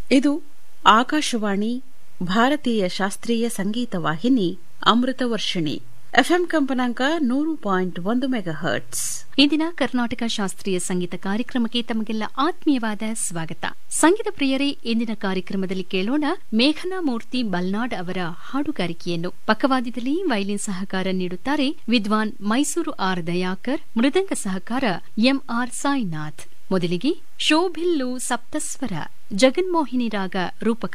ಇದು ಆಕಾಶವಾಣಿ ಭಾರತೀಯ ಶಾಸ್ತ್ರೀಯ ಸಂಗೀತ ವಾಹಿನಿ ಅಮೃತ ವರ್ಷಿಣಿ ಎಫ್ಎಂ ಕಂಪನಾಂಕ ನೂರು ಪಾಯಿಂಟ್ ಒಂದು ಮೆಗಾ ಹರ್ಟ್ಸ್ ಇಂದಿನ ಕರ್ನಾಟಕ ಶಾಸ್ತ್ರೀಯ ಸಂಗೀತ ಕಾರ್ಯಕ್ರಮಕ್ಕೆ ತಮಗೆಲ್ಲ ಆತ್ಮೀಯವಾದ ಸ್ವಾಗತ ಸಂಗೀತ ಪ್ರಿಯರೇ ಇಂದಿನ ಕಾರ್ಯಕ್ರಮದಲ್ಲಿ ಕೇಳೋಣ ಮೇಘನಾ ಮೂರ್ತಿ ಬಲ್ನಾಡ್ ಅವರ ಹಾಡುಗಾರಿಕೆಯನ್ನು ಪಕ್ಕವಾದ್ಯದಲ್ಲಿ ವೈಲಿನ್ ಸಹಕಾರ ನೀಡುತ್ತಾರೆ ವಿದ್ವಾನ್ ಮೈಸೂರು ಆರ್ ದಯಾಕರ್ ಮೃದಂಗ ಸಹಕಾರ ಎಂಆರ್ ಸಾಯಿನಾಥ್ ಮೊದಲಿಗೆ ಶೋಭಿಲ್ಲು ಸಪ್ತಸ್ವರ ಜಗನ್ಮೋಹಿನಿ ರಾಗ ರೂಪಕ